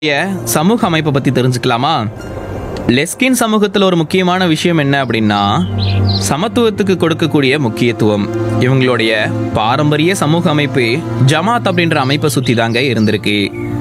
சமூக அமைப்பை பத்தி தெரிஞ்சுக்கலாமா லெஸ்கின் சமூகத்தில் ஒரு முக்கியமான விஷயம் என்ன அப்படின்னா சமத்துவத்துக்கு கொடுக்கக்கூடிய முக்கியத்துவம் இவங்களுடைய பாரம்பரிய சமூக அமைப்பு ஜமாத் அப்படின்ற அமைப்பை சுத்தி தாங்க இருந்திருக்கு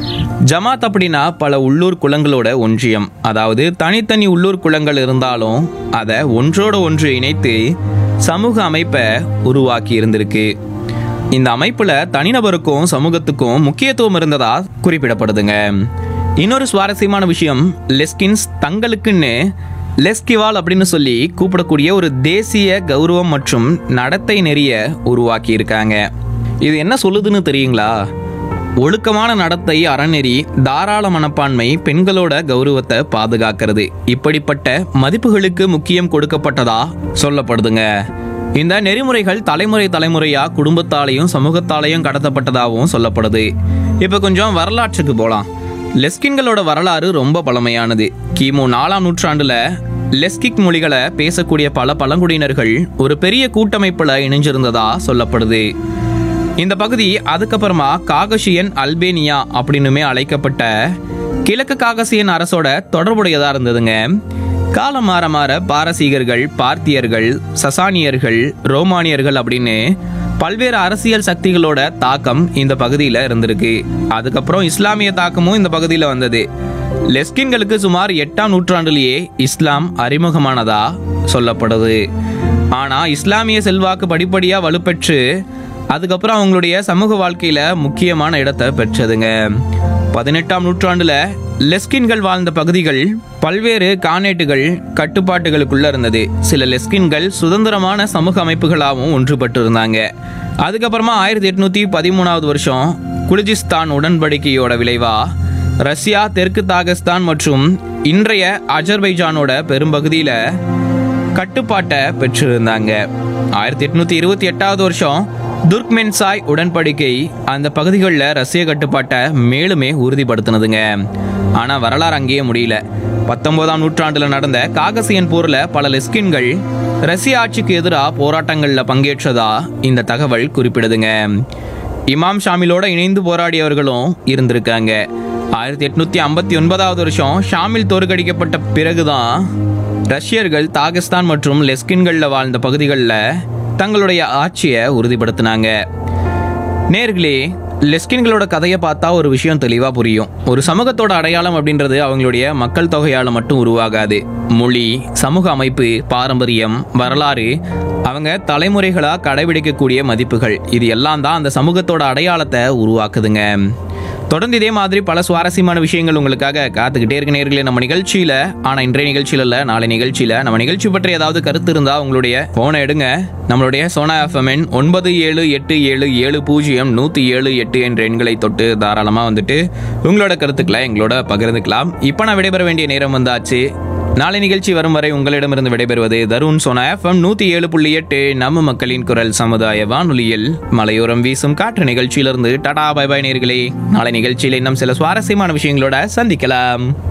ஜமாத் அப்படின்னா பல உள்ளூர் குலங்களோட ஒன்றியம் அதாவது தனித்தனி உள்ளூர் குலங்கள் இருந்தாலும் அதை ஒன்றோட ஒன்று இணைத்து சமூக அமைப்பை உருவாக்கி இருந்திருக்கு இந்த அமைப்புல தனிநபருக்கும் சமூகத்துக்கும் முக்கியத்துவம் இருந்ததா குறிப்பிடப்படுதுங்க இன்னொரு சுவாரஸ்யமான விஷயம் லெஸ்கின்ஸ் தங்களுக்குன்னு லெஸ்கிவால் அப்படின்னு சொல்லி கூப்பிடக்கூடிய ஒரு தேசிய கௌரவம் மற்றும் நடத்தை நெறிய உருவாக்கி இருக்காங்க இது என்ன சொல்லுதுன்னு தெரியுங்களா ஒழுக்கமான நடத்தை அறநெறி தாராள மனப்பான்மை பெண்களோட கௌரவத்தை பாதுகாக்கிறது இப்படிப்பட்ட மதிப்புகளுக்கு முக்கியம் கொடுக்கப்பட்டதா சொல்லப்படுதுங்க இந்த நெறிமுறைகள் தலைமுறை தலைமுறையா குடும்பத்தாலையும் சமூகத்தாலையும் கடத்தப்பட்டதாகவும் சொல்லப்படுது இப்போ கொஞ்சம் வரலாற்றுக்கு போலாம் லெஸ்கின்களோட வரலாறு ரொம்ப பழமையானது கிமு நாலாம் நூற்றாண்டுல லெஸ்கிக் மொழிகளை பேசக்கூடிய பல பழங்குடியினர்கள் ஒரு பெரிய கூட்டமைப்புல இணைஞ்சிருந்ததா சொல்லப்படுது இந்த பகுதி அதுக்கப்புறமா காகசியன் அல்பேனியா அப்படின்னுமே அழைக்கப்பட்ட கிழக்கு காகசியன் அரசோட தொடர்புடையதா இருந்ததுங்க காலம் மாற மாற பாரசீகர்கள் பார்த்தியர்கள் சசானியர்கள் ரோமானியர்கள் அப்படின்னு பல்வேறு அரசியல் சக்திகளோட தாக்கம் இந்த பகுதியில் இருந்திருக்கு அதுக்கப்புறம் இஸ்லாமிய தாக்கமும் இந்த பகுதியில் வந்தது லெஸ்கின்களுக்கு சுமார் எட்டாம் நூற்றாண்டிலேயே இஸ்லாம் அறிமுகமானதா சொல்லப்படுது ஆனா இஸ்லாமிய செல்வாக்கு படிப்படியா வலுப்பெற்று அதுக்கப்புறம் அவங்களுடைய சமூக வாழ்க்கையில முக்கியமான இடத்தை பெற்றதுங்க பதினெட்டாம் நூற்றாண்டுல லெஸ்கின்கள் வாழ்ந்த பகுதிகள் பல்வேறு கானேட்டுகள் கட்டுப்பாட்டுகளுக்குள்ள இருந்தது சில லெஸ்கின்கள் சுதந்திரமான சமூக அமைப்புகளாகவும் ஒன்றுபட்டு இருந்தாங்க அதுக்கப்புறமா ஆயிரத்தி எட்நூத்தி பதிமூணாவது வருஷம் குலிஜிஸ்தான் உடன்படிக்கையோட விளைவா ரஷ்யா தெற்கு தாகஸ்தான் மற்றும் இன்றைய அஜர்பைஜானோட பெரும்பகுதியில கட்டுப்பாட்டை பெற்றிருந்தாங்க ஆயிரத்தி எட்நூத்தி இருபத்தி எட்டாவது வருஷம் துர்க்மென்சாய் உடன்படிக்கை அந்த பகுதிகளில் ரஷ்ய கட்டுப்பாட்டை மேலுமே உறுதிப்படுத்தினதுங்க ஆனா வரலாறு அங்கேயே முடியல பத்தொன்பதாம் நூற்றாண்டுல நடந்த காகசியன் போர்ல பல லெஸ்கின்கள் ரஷ்ய ஆட்சிக்கு எதிராக போராட்டங்கள்ல பங்கேற்றதா இந்த தகவல் குறிப்பிடுதுங்க இமாம் ஷாமிலோட இணைந்து போராடியவர்களும் இருந்திருக்காங்க ஆயிரத்தி எட்நூத்தி ஐம்பத்தி ஒன்பதாவது வருஷம் ஷாமில் தோற்கடிக்கப்பட்ட பிறகுதான் ரஷ்யர்கள் தாகிஸ்தான் மற்றும் லெஸ்கின்களில் வாழ்ந்த பகுதிகளில் தங்களுடைய ஆட்சியை உறுதிப்படுத்தினாங்க நேர்களே லெஸ்கின்களோட கதையை பார்த்தா ஒரு விஷயம் தெளிவாக புரியும் ஒரு சமூகத்தோட அடையாளம் அப்படின்றது அவங்களுடைய மக்கள் தொகையால் மட்டும் உருவாகாது மொழி சமூக அமைப்பு பாரம்பரியம் வரலாறு அவங்க தலைமுறைகளாக கடைபிடிக்கக்கூடிய மதிப்புகள் இது எல்லாம் தான் அந்த சமூகத்தோட அடையாளத்தை உருவாக்குதுங்க தொடர்ந்து இதே மாதிரி பல சுவாரஸ்யமான விஷயங்கள் உங்களுக்காக காத்துக்கிட்டே இருக்க நேர்களே நம்ம நிகழ்ச்சியில ஆனா இன்றைய நிகழ்ச்சியில இல்ல நாளை நிகழ்ச்சியில நம்ம நிகழ்ச்சி பற்றி ஏதாவது கருத்து இருந்தா உங்களுடைய போனை எடுங்க நம்மளுடைய சோனா எஃப்எம்என் ஒன்பது ஏழு எட்டு ஏழு ஏழு பூஜ்ஜியம் நூத்தி ஏழு எட்டு என்ற எண்களை தொட்டு தாராளமா வந்துட்டு உங்களோட கருத்துக்களை எங்களோட பகிர்ந்துக்கலாம் இப்போ நான் விடைபெற வேண்டிய நேரம் வந்தாச்சு நாளை நிகழ்ச்சி வரும் வரை உங்களிடமிருந்து விடைபெறுவது தருண் சோனா எஃப்எம் நூத்தி ஏழு புள்ளி எட்டு நம்ம மக்களின் குரல் சமுதாய வானொலியில் மலையோரம் வீசும் காற்று நிகழ்ச்சியிலிருந்து டாடா பை பை நேர்களே நாளை நிகழ்ச்சியில் இன்னும் சில சுவாரஸ்யமான விஷயங்களோட சந்திக்கலாம்